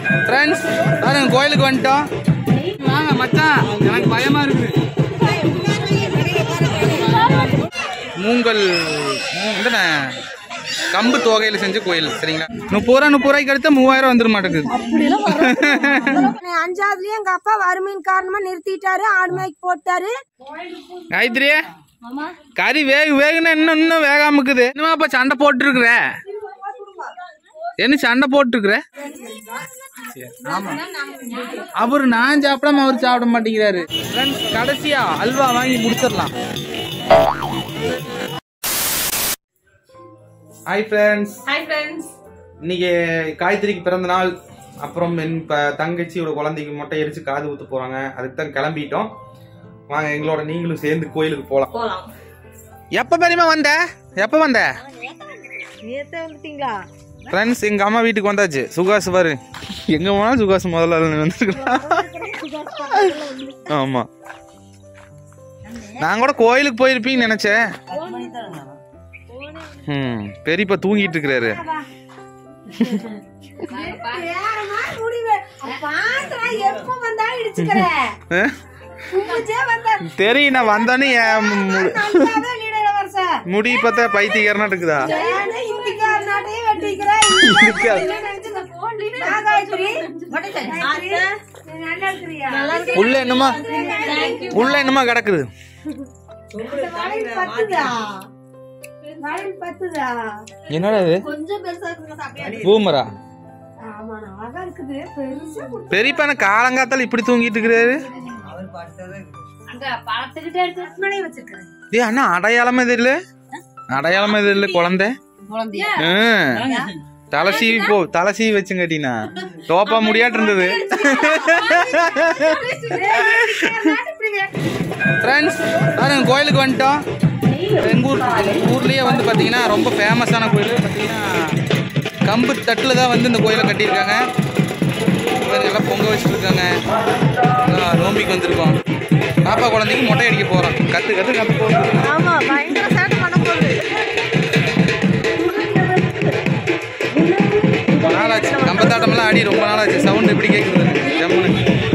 Friends பாருங்க கோயிலுக்கு வந்துட்டோம் வாங்க மச்சான் எனக்கு பயமா இருக்கு மூங்கல் மூ- இந்த ந- கம்பு தோகையில் செஞ்ச கோயில் சரிங்களா முப்பது ரூபா முப்பது ரூபாய்க்கு அடுத்த மூவாயிரம் வந்துட மாட்டேங்குது அஞ்சாவதுலயே எங்க அப்பா வறுமையின் காரணமா நிறுத்திட்டாரு ஆடு மேய்க்கு போட்டாரு காயத்ரி கறி வேகு வேகுன்னா இன்னும் இன்னும் வேகாம இருக்குது என்னமா அப்ப சண்டை போட்டுருக்குற என்ன சண்டை போட்டுருக்குற ஆமா அவரு நான் சாப்பிடாம அவர் சாப்பிட மாட்டேங்கிறாரு Friends, கடைசியா அல்வா வாங்கி முடிச்சிடலாம் ஹாய் ஃப்ரெண்ட்ஸ் ஹாய் ஃப்ரெண்ட்ஸ் இன்னைக்கு காயத்ரிக்கு பிறந்த நாள் அப்புறம் என் ப தங்கச்சியோட குழந்தைக்கு மொட்டை எரிச்சு காது ஊத்த போறாங்க அதுக்கு தான் கிளம்பிட்டோம் வாங்க எங்களோட நீங்களும் சேர்ந்து கோயிலுக்கு போலாம் போலாம் எப்ப பெரியமா வந்த எப்ப வந்த நேத்தே வந்துட்டீங்களா ஃப்ரெண்ட்ஸ் எங்க அம்மா வீட்டுக்கு வந்தாச்சு சுகாஸ் பாரு எங்க போனாலும் சுகாஸ் முதல்ல வந்துருக்கான் ஆமா நான் கூட கோயிலுக்கு போயிருப்பீங்கன்னு நினைச்சேன் ம் பெரியப்பா தூங்கிட்டு இருக்கிறாரு எப்ப வந்தாலும் இடிச்சுக்கிற ஆ? கும்பிச்சே வந்தா தெரியும் நான் வந்தானே என் மு- நல்லாவே லீடர் வருஷ முடி பார்த்தா பைத்தியக்காரனா இருக்குதா ஏன்னா இந்திக்கார நாட்டையே வெட்டிக்கிற காயத்ரி நல்லா இருக்கிறியா உள்ள என்னமா உள்ள என்னமா கிடக்குது வளையல் பத்துதா வளையல் பத்துதா என்னடா இது கொஞ்சம் பெருசா இருக்குங்க சாப்பிட்டியா பூமரா ஆமா நல்லா இருக்குது பெருசா குடு- பெரியப்பா என்ன காலங்காத்தால இப்படி தூங்கிட்டு இருக்கிறாரு அங்க பழத்துக்கிட்டே எடுத்து முன்னாடியே வச்சிருக்கேன் ஏ அண்ணா அடையாளமே தெரியல அடையாளமே தெரியல குழந்தை ஆ. தலை சீவி போ தலை சீவி வச்சுங்கட்டினா டோப்பா முடியாட்டு இருந்தது ஃப்ரெண்ட்ஸ் பாருங்க கோயிலுக்கு வந்துட்டோம் எங்கள் ஊர் எங்கள் ஊர்லேயே வந்து பார்த்தீங்கன்னா ரொம்ப ஃபேமஸான கோயில் பார்த்தீங்கன்னா கம்பு தட்டில் தான் வந்து இந்த கோயிலை கட்டியிருக்காங்க பாருங்க, எல்லாம் பொங்க வச்சுருக்காங்க நோம்பிக்கு வந்திருக்கோம் பாப்பா குழந்தைக்கு மொட்டை அடிக்க போகிறோம் கற்று கற்று கற்று போகிறோம் ஆமா பயங்கர சேட்டை பண்ண போகுது ரொம்ப நாளாச்சு கம்பத்தாட்டமெல்லாம் ஆடி ரொம்ப நாளாச்சு சவுண்ட் எப்படி கேட்குது ஜம்முன்னு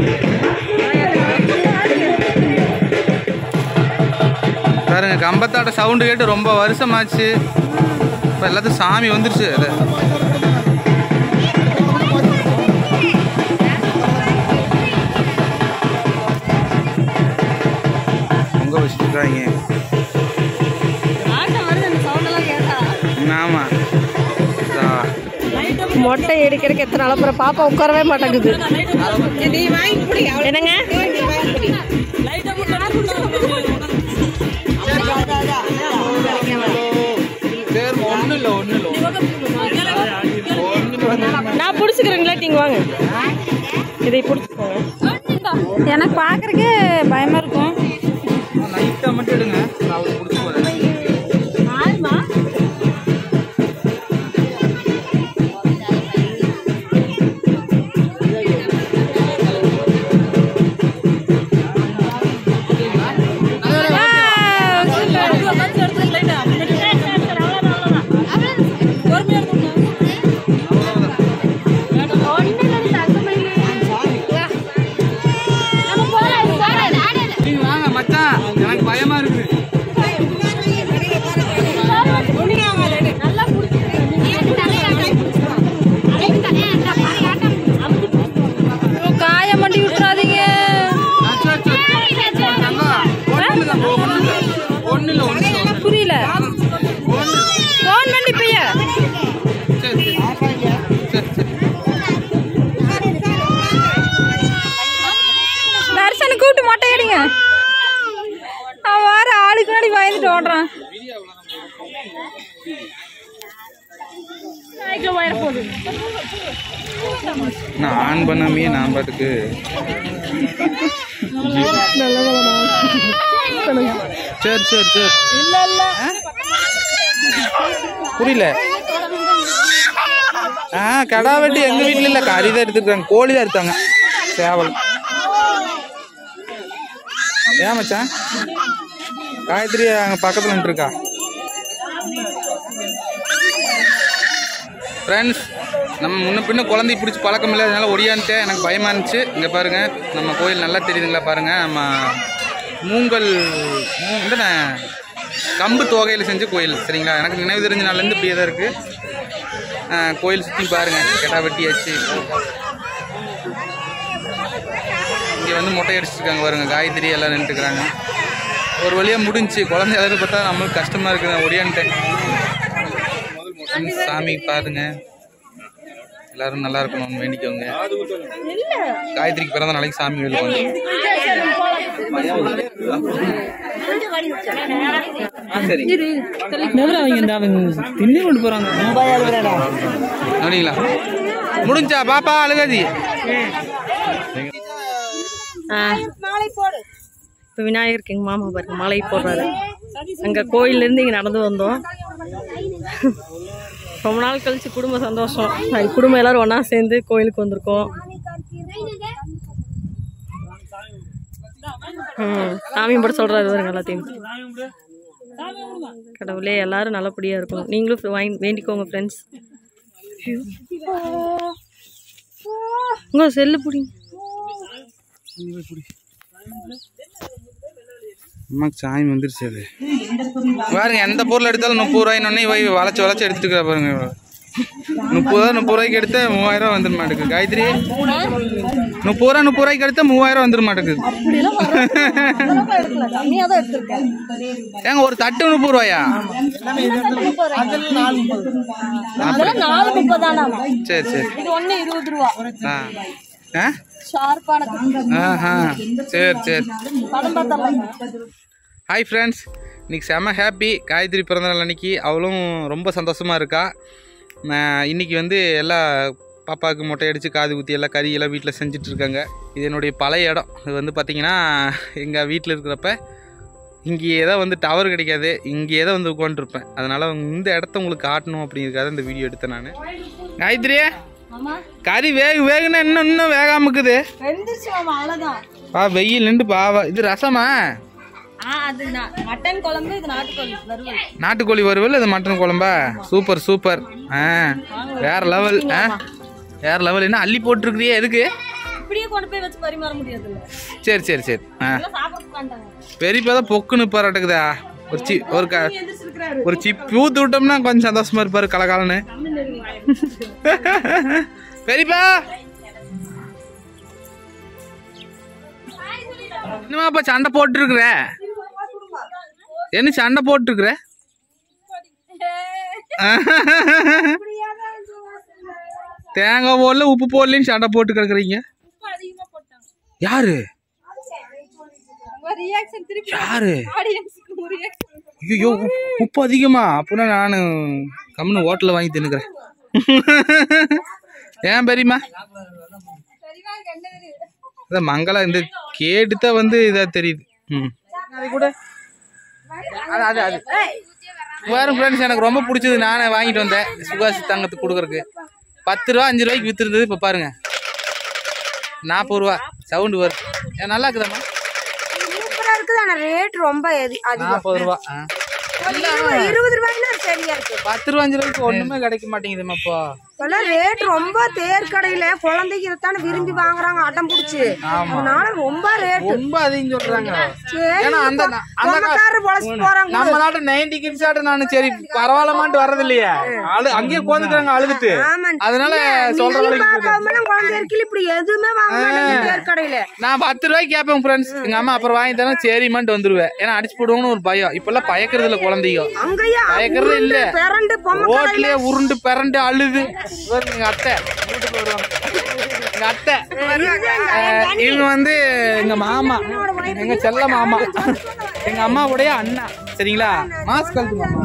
பாருங்க கம்பத்தாட்ட சவுண்டு கேட்டு ரொம்ப வருஷமாச்சு இப்போ எல்லாத்துக்கும் சாமி வந்துருச்சு அது பொங்க வச்சுருக்காங்க ஆமா ஆ. மொட்டை எடுக்கிறதுக்கு எத்தனை அலப்புற பாப்பா உட்காரவே மாட்டேங்குது என்னங்க சரி ஒன்றும் இல்லை ஒன்றும் இல்லை நான் பிடிச்சிக்கிறேங்களா நீங்க வாங்க இதை பிடிச்சிக்கோங்க எனக்கு பார்க்கறதுக்கு பயமா இருக்கும் லைட்டாக மட்டும் எடுங்க நான் அவருக்கு பிடிச்சி போகிறேன் நீங்க வாங்க மச்சான் எனக்கு பயமா இருக்கு காய மண்டி விட்டுறாதீங்க ஒன்றும் இல்லை ஒன்றும் இல்லை புரியல போன் பண்ணி பைய சரி சரி சரி தர்சனை கூப்பிட்டு மொட்டை அடிங்க அவன் வார ஆளுக்கு முன்னாடி பயந்துட்டு ஓடுறான் சைக்கிள் வயர போகுது நான் ஆன் பண்ணாமையே நான் பாட்டுக்கு சரி சரி சரி இல்ல இல்ல புரியல ஆ கடா வெட்டி எங்க வீட்ல இல்ல கறி தான் எடுத்துருக்காங்க கோழி தான் எடுத்தாங்க சேவல் ஏன் மச்சான் காயத்ரி அங்க பக்கத்துல நின்றுருக்கா ஃப்ரெண்ட்ஸ் நம்ம முன்ன பின்ன குழந்தை பிடிச்சி பழக்கம் இல்லை அதனால ஒடியான்ட்டேன் எனக்கு பயமா இருந்துச்சு இங்கே பாருங்க நம்ம கோயில் நல்லா தெரியுதுங்களா பாருங்க நம்ம மூங்கல் மூ- வந்து நான் கம்பு தோகையில் செஞ்ச கோயில் சரிங்களா எனக்கு நினைவு தெரிஞ்ச நாள்லேருந்து இப்படியே தான் இருக்குது கோயில் சுற்றி பாருங்க கெட்டா வெட்டியாச்சு இங்கே வந்து மொட்டை அடிச்சிருக்காங்க பாருங்க காயத்ரி எல்லாம் நின்றுக்கிறாங்க ஒரு வழியாக முடிஞ்சுச்சு குழந்தை எதாவது பார்த்தா நம்மளுக்கு கஷ்டமாக இருக்குது ஒடியான்ட்டேன் சாமி பாருங்க எல்லாரும் நல்லா இருக்கணும்னு வேண்டிக்கோங்க காயத்ரிக்கு பிறந்த நாளைக்கு சாமி வேலுவாங்க சரி அவங்க இந்த அவங்க தின்னு கொண்டு போறாங்க அப்படிங்களா முடிஞ்சா பாப்பா அழுகாதி இப்போ விநாயகருக்கு எங்கள் மாமா பாருங்க மாலை போடுறாரு அங்கே கோயிலேருந்து இங்கே நடந்து வந்தோம் ரொம்ப நாள் கழிச்சு குடும்ப சந்தோஷம் நாங்க குடும்பம் எல்லாரும் ஒன்றா சேர்ந்து கோயிலுக்கு வந்திருக்கோம் ம் சாமி மட்டும் சொல்கிறாரு பாருங்க எல்லாத்தையும் கடவுளே எல்லாரும் நல்லபடியாக இருக்கணும் நீங்களும் வாங்கி வேண்டிக்கோங்க ஃப்ரெண்ட்ஸ் உங்க செல்லு பிடிங்க அம்மாக்கு சாமி வந்துருச்சு அது பாருங்க எந்த பொருள் எடுத்தாலும் முப்பது ரூபாயின்னு வை வளைச்சு வளைச்சு எடுத்துட்டு பாருங்க இவ. முப்பது ரூபா முப்பது ரூபாய்க்கு எடுத்தா மூவாயிரம் ரூபா வந்துட மாட்டேங்குது காயத்ரி முப்பது ரூபா முப்பது ரூபாய்க்கு எடுத்தா மூவாயிரம் வந்துட மாட்டேங்குது ஏங்க ஒரு தட்டு முப்பது ரூபாயா நாலு முப்பதானா சரி சரி இது ஒண்ணு இருபது ரூபா ஆ ஆ ஷார்ப்பான ஆஹா சரி சரி படம் பார்த்தா ஹாய் ஃப்ரெண்ட்ஸ் இன்னைக்கு செம ஹாப்பி காயத்ரி பிறந்தநாள் அன்னைக்கு அவளும் ரொம்ப சந்தோஷமாக இருக்கா நான் இன்னைக்கு வந்து எல்லா பாப்பாவுக்கு மொட்டை அடித்து காது குத்தி எல்லாம் கறி எல்லாம் வீட்டில் செஞ்சுட்டு இருக்காங்க இது என்னுடைய பழைய இடம் இது வந்து பார்த்திங்கன்னா எங்கள் வீட்டில் இருக்கிறப்ப இங்கேயே தான் வந்து டவர் கிடைக்காது இங்கேயே தான் வந்து உட்காந்துருப்பேன் அதனால் இந்த இடத்த உங்களுக்கு காட்டணும் அப்படிங்கிறதுக்காக இந்த வீடியோ எடுத்தேன் நான் காயத்ரி கறி வேக வேகுனா இன்னும் இன்னும் வேகாம இருக்குது வெந்துருச்சு மாமா அவ்வளவுதான் பா வெயில் நின்று பாவா இது ரசமா ஆ அது நா- மட்டன் குழம்பு இது நாட்டுக்கோழி வறுவல் நாட்டுக்கோழி வறுவல் இது மட்டன் குழம்பா சூப்பர் சூப்பர் ஆ வேற லெவல் ஆ வேற லெவல் என்ன அள்ளி போட்டிருக்கிறியே எதுக்கு இப்படியே கொண்டு போய் வச்சு பரிமாற முடியாதுல்ல சரி சரி சரி ஆ எல்லாம் சாப்பிட மாட்டாங்க பெரியப்பா தான் பொக்குன்னு பாராட்டுக்குதா ஒரு சி ஒரு க எந்திரிச்சிருக்கிறாரு ஒரு சிப்பி ஊத்து விட்டோம்னா கொஞ்சம் சந்தோஷமா இருப்பாரு கலகாலன்னு பெரியப்பா என்னமா இப்ப சண்டை போட்டுருக்குற என்ன சண்டை போட்டுருக்குற தேங்காய் போடல உப்பு போடலன்னு சண்டை போட்டு கிடக்குறீங்க யாரு ரியாக்ஷன் திருப்பி யாரு ஆடியன்ஸ்க்கு ரியாக்ஷன் ஐயோ உப்பு அதிகமா அப்படின்னா நான் கம்முன்னு ஹோட்டலில் வாங்கி தின்னுக்கிறேன் ஏன் பெரியம்மா சரிவா கண்டது அதான் மங்களம் இந்த கேட்டுதான் வந்து இதா தெரியுது ம் அது கூட அது அது அது வேறு ஃப்ரெண்ட்ஸ் எனக்கு ரொம்ப பிடிச்சது நானே வாங்கிட்டு வந்தேன் சுகாசி தங்கத்துக்கு கொடுக்குறக்கு பத்து ரூபா அஞ்சு ரூபாய்க்கு வித்துருந்தது இப்போ பாருங்க நாற்பது ரூபா சவுண்டு வரும் ஏன் நல்லா இருக்குதாம்மா சூப்பரா இருக்குது ஆனா ரேட் ரொம்ப எதி- அதிகம் நாற்பது ரூபா ஆ இருபது இருபது ரூபாய்னா சரியா இருக்கு பத்து ரூபா அஞ்சு ரூபாய்க்கு ஒன்றுமே கிடைக்க மாட்டேங்குதும்மா இப்போ இப்பெல்லாம் ரேட் ரொம்ப தேர் கடையில குழந்தைக்கு இதைத்தானே விரும்பி வாங்குறாங்க அடம் புடிச்சு அதனால ரொம்ப ரேட் ரொம்ப அதிகம் சொல்றாங்க சரி ஏன்னா அந்த நா- அந்த கா- சொந்தக்காரர் பொழைச்சு போறாங்க நம்ம நாட்டு நைன்டி கிட்ஸ் ஆட்டு நான் சரி பரவாயில்லமான்ட்டு வர்றது இல்லையே அழு அங்கேயே உட்காந்துக்கிறாங்க அழுதுட்டு ஆமா அதனால சொல்ற வேலைக்கு போகுது. பாப்பாவெல்லாம் குழந்தை இருக்கல இப்படி எதுவுமே வாங்க மாட்டாங்க தேர் கடையில நான் பத்து ரூபாய்க்கு கேட்பேன் ஃப்ரெண்ட்ஸ் எங்க அம்மா அப்புறம் வாங்கி தரேன் சரிமான்ட்டு வந்துருவேன் ஏன்னா அடிச்சு போடுவோம்னு ஒரு பயம் இப்பெல்லாம் பயக்கிறது இல்ல குழந்தைங்க அங்கேயே பயக்கிறது இல்ல பிறண்டு பொம்மை ரோட்லயே உருண்டு பிறண்டு அழுது இவரு எங்க அத்தை வீட்டுக்கு வருவாங்க எங்க அத்தை அஹ், இவங்க வந்து எங்க மாமா எங்க செல்ல மாமா எங்க அம்மாவுடைய அண்ணா சரிங்களா மாஸ்க் கழுத்து மாமா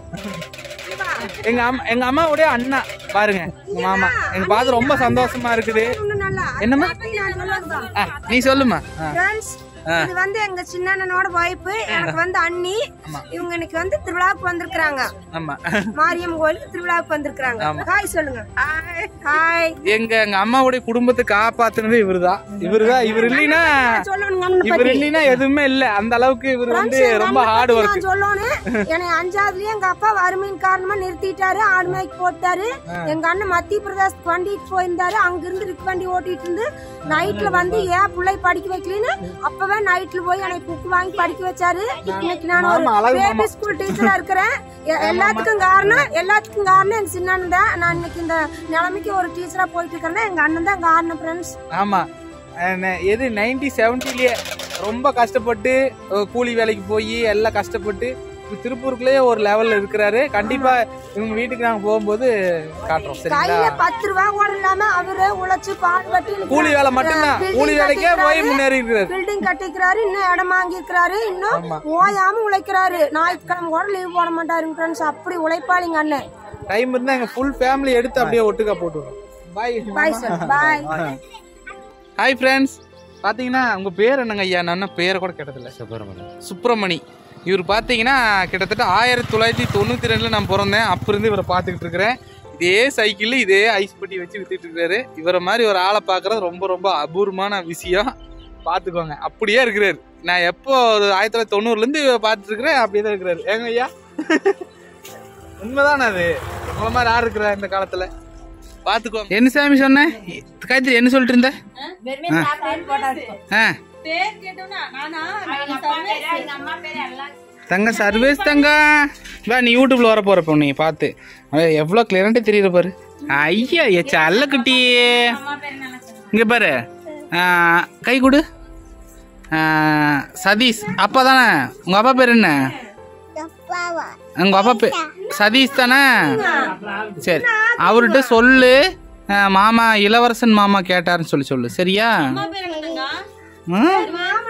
எங்க அம்மா எங்க அம்மாவுடைய அண்ணா பாருங்க எங்க மாமா எனக்கு பார்த்து ரொம்ப சந்தோஷமா இருக்குது என்னம்மா ஆ, நீ சொல்லுமா ஆ, ஃப்ரெண்ட்ஸ் இது வந்து எங்க சின்னண்ணனோட வைப்பு எனக்கு வந்து அண்ணி இவங்க இன்னைக்கு வந்து திருவிழாவுக்கு வந்திருக்காங்க ஆமா மாரியம் கோயிலுக்கு திருவிழாவுக்கு வந்திருக்காங்க ஹாய் சொல்லுங்க ஹாய் எங்க எங்க அம்மாவுடைய குடும்பத்தை காப்பாத்துனது இவருதான் இவருதான் இவர் இல்லைன்னா சொல்லணுங்க அண்ணனை இவர் பத்தி இல்லைன்னா எதுவுமே இல்ல அந்த அளவுக்கு இவர் வந்து ஃப்ரெண்ட்ஸ், எங்க ரொம்ப அண்ணனை ஹார்ட் பத்தி ஒர்க் நான் சொல்லணும் என்னை அஞ்சாவதுலயே எங்க அப்பா வறுமையின் காரணமா நிறுத்திட்டாரு ஆடு மேய்க்கு போட்டாரு எங்க அண்ணன் மத்திய பிரதேசத்துக்கு வண்டிக்கு போயிருந்தாரு அங்க இருந்து ரிக் வண்டி ஓட்டிட்டு இருந்து நைட்ல வந்து ஏன் பிள்ளை படிக்க வைக்கலன்னு அப்பவே நைட்ல போய் எனக்கு புக் வாங்கி படிக்க வச்சாரு இன்னைக்கு நான் ஒரு மாமா, அழகு மாமா. பேபி ஸ்கூல் டீச்சரா இருக்கிறேன் எ- எல்லாத்துக்கும் காரணம் எல்லாத்துக்கும் காரணம் எங்க சின்ன அண்ணன் தான் நான் இன்னைக்கு இந்த நிலைமைக்கு ஒரு டீச்சரா போயிட்டு இருக்கிறேன்னா எங்க அண்ணன் தான் காரணம் ஃப்ரெண்ட்ஸ் ஆமா அஹ் நெ- எது நைன்டி செவன்டிலேயே ரொம்ப கஷ்டப்பட்டு அஹ் கூலி வேலைக்கு போய் எல்லாம் கஷ்டப்பட்டு இப்ப திருப்பூருக்குள்ளேயே ஒரு லெவல்ல இருக்கிறாரு கண்டிப்பா இவங்க வீட்டுக்கு நாங்க போகும்போது காட்டுறோம் சரிங்களா கையில பத்து ரூபா கூட இல்லாம அவரு உழைச்சு பாடுபட்டு இன்னைக்கு கூலி வேலை மட்டும்தான் building கூலி வேலைக்கே போய் கட்டிக்கிறாரு. முன்னேறி இருக்கிறாரு பில்டிங் கட்டிக்கிறாரு இன்னும் இடம் வாங்கிக்கிறாரு இன்னும் ஓயாம உழைக்கிறாரு ஞாயிற்றுக்கிழமை கூட லீவ் போட மாட்டாருங்க ஃப்ரெண்ட்ஸ் அப்படி உழைப்பாளிங்க அண்ணன் டைம் இருந்தா எங்க ஃபுல் ஃபேமிலி எடுத்து அப்படியே ஒட்டுக்கா போட்டுருவோம் bye bye sir bye hi friends பாத்தீங்கன்னா உங்க பேர் என்னங்க ஐயா நான் பேரை கூட கேட்டதில்ல சுப்பிரமணியம் சுப்பிரமணி இவர் பார்த்தீங்கன்னா கிட்டத்தட்ட ஆயிரத்தி தொள்ளாயிரத்தி தொண்ணூற்றி ரெண்டில் நான் பிறந்தேன் அப்போ இருந்து இவரை பார்த்துக்கிட்டு இருக்கிறேன் இதே சைக்கிள் இதே ஐஸ் பெட்டி வச்சு வித்துட்டு இருக்காரு இவரை மாதிரி ஒரு ஆளை பார்க்கறது ரொம்ப ரொம்ப அபூர்வமான விஷயம் பார்த்துக்கோங்க அப்படியே இருக்கிறாரு நான் எப்போ ஒரு ஆயிரத்தி தொள்ளாயிரத்தி தொண்ணூறுலேருந்து பார்த்துட்டு இருக்கிறேன் அப்படியே தான் இருக்கிறாரு ஏங்க ஐயா உண்மைதானே அது உங்களை மாதிரி ஆள் இருக்கிற இந்த காலத்தில் பார்த்துக்கோங்க என்ன சாமி சொன்னேன் காயத்ரி என்ன சொல்லிட்டு இருந்த ஆ தங்க சர்வீஸ் தங்க வா நீ யூடியூப்ல வர போற பொண்ணு நீ பார்த்து அவன் எவ்வளோ கிளியரண்டே தெரியுற பாரு ஐயா ஏ சல்ல குட்டி இங்க பாரு ஆ, கை கொடு ஆ, சதீஷ் அப்பா தானே உங்க அப்பா பேர் என்ன உங்க அப்பா பேர் சதீஷ் தானே சரி அவர்கிட்ட சொல்லு ஆ, மாமா இளவரசன் மாமா கேட்டாருன்னு சொல்லி சொல்லு சரியா ம்?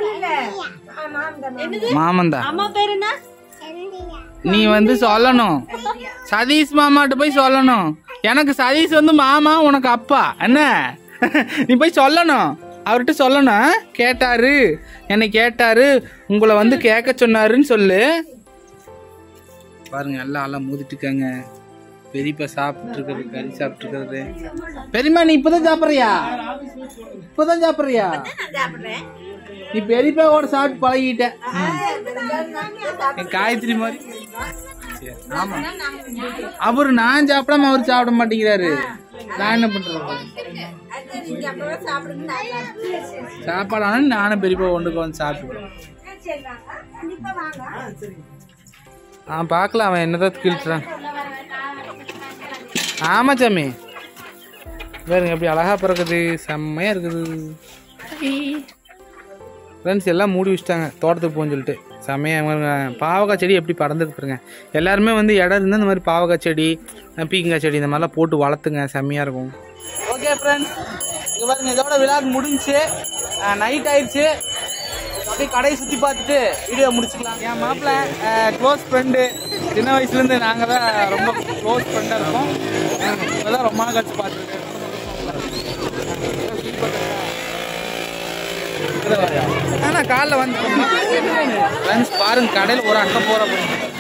மாமன்தான் அம்மா பேர் என்ன நீ வந்து சொல்லணும் சதீஷ் மாமாட்ட போய் சொல்லணும் எனக்கு சதீஷ் வந்து மாமா உனக்கு அப்பா என்ன நீ போய் சொல்லணும் அவர்கிட்ட சொல்லணும் கேட்டாரு என்னை கேட்டாரு உங்களை வந்து கேட்க சொன்னாருன்னு சொல்லு பாருங்க எல்லாம் எல்லாம் மூதிட்டுருக்காங்க பெரியப்பா சாப்பிட்டு இருக்கிறது கறி சாப்பிட்டு இருக்கிறது பெரியம்மா நீ இப்பதான் சாப்பிட்றியா இப்பதான் சாப்பிட்றியா நீ பெரியப்பா கூட சாப்பிட்டு பழகிட்ட என் காயத்ரி மாதிரி சரி, ஆமா அவரு நான் சாப்பிடாம அவர் சாப்பிட மாட்டேங்கிறாரு நான் என்ன பண்றது சாப்பாடு ஆனாலும் நானும் பெரியப்பா ஒண்ணுக்கு வந்து சாப்பிடுவேன் ஆ பார்க்கலாம் அவன் என்னதான் கிழிச்சுறான் ஆமா சாமி வேறுங்க எப்படி அழகா பிறக்குது செம்மையா இருக்குது ஃப்ரெண்ட்ஸ் எல்லாம் மூடி வச்சுட்டாங்க தோட்டத்துக்கு போகணும்னு சொல்லிட்டு செம்மையாக பாருங்க, பாவக்காய் செடி எப்படி பறந்துருக்கு பாருங்க எல்லாருமே வந்து இடம் இருந்தால் இந்த மாதிரி பாவக்காய் செடி அஹ் பீக்கங்காய் செடி இந்த மாதிரிலாம் போட்டு வளர்த்துங்க செம்மையாக இருக்கும் ஓகே ஃப்ரெண்ட்ஸ் இங்கே பாருங்க இதோட விழாக்கு முடிஞ்சுச்சு நைட் ஆயிடுச்சு அப்படியே கடையை சுற்றி பார்த்துட்டு வீடியோ முடிச்சுக்கலாம் என் மாப்பிள்ள க்ளோஸ் ஃப்ரெண்டு சின்ன வயசுலேருந்து நாங்கள் தான் ரொம்ப க்ளோஸ் ஃப்ரெண்டாக இருக்கோம் இப்போதான் ரொம்ப நாள் கழிச்சு பார்த்துருக்கேன் ஆனா காலைல வந்து ஃப்ரெண்ட்ஸ் பாருங்க கடையில் ஒரு அக்கா போற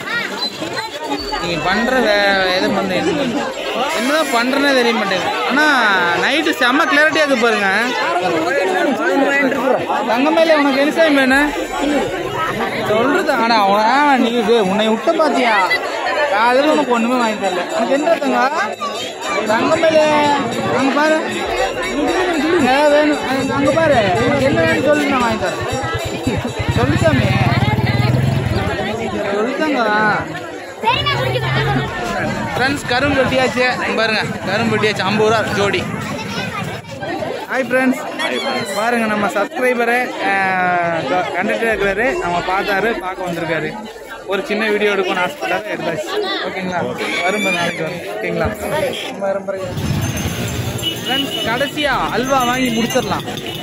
நீங்க பண்ற வே- எது பண்ண என்னதான் பண்றேன்னே தெரிய மாட்டேங்குது ஆனா நைட்டு செம்ம கிளாரிட்டியா இருக்கு பாருங்க தங்கமேல உனக்கு என்ன செய்ய வேணும் சொல்றது ஆனா அவன் நீ இது உன்னை விட்ட பாத்தியா காலையில் உனக்கு ஒண்ணுமே வாங்கி தரல உனக்கு என்ன தங்க தங்கமேல அங்க பாரு ஏ, வேணும் அங்க- அங்க பாரு உனக்கு என்ன வேணும் சொல்லு நான் வாங்கி தரேன் சொல்லு சாமி சொல்லிட்டாங்க ஃப்ரெண்ட்ஸ் கரும்பு வெட்டியாச்சு இங்க பாருங்க கரும்பு வெட்டியாச்சு ஐம்பது ரூபா ஜோடி ஹாய் ஃப்ரெண்ட்ஸ் பாருங்க நம்ம சப்ஸ்கிரைபரை கண்டக்டர் இருக்கிறாரு நம்ம பார்த்தாரு பார்க்க வந்திருக்காரு ஒரு சின்ன வீடியோ எடுக்கணும்னு ஆசைப்பட்டாரு எடுத்தாச்சு ஓகேங்களா வரும் நாளைக்கு வரும் ஓகேங்களா வரும் ஃப்ரெண்ட்ஸ் கடைசியா அல்வா வாங்கி முடிச்சிடலாம்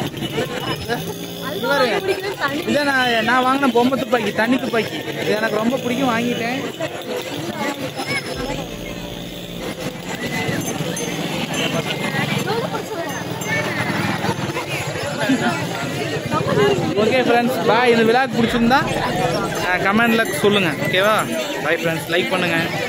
இது பாருங்க இதை நான் நான் வாங்கின பொம்மை துப்பாக்கி தண்ணி துப்பாக்கி இது எனக்கு ரொம்ப பிடிக்கும் வாங்கிட்டேன் ஓகே ஃப்ரெண்ட்ஸ் பாய் இந்த விழாக்கு பிடிச்சிருந்தா கமெண்ட்ல சொல்லுங்க ஓகேவா பாய் ஃப்ரெண்ட்ஸ் லைக் பண்ணுங்க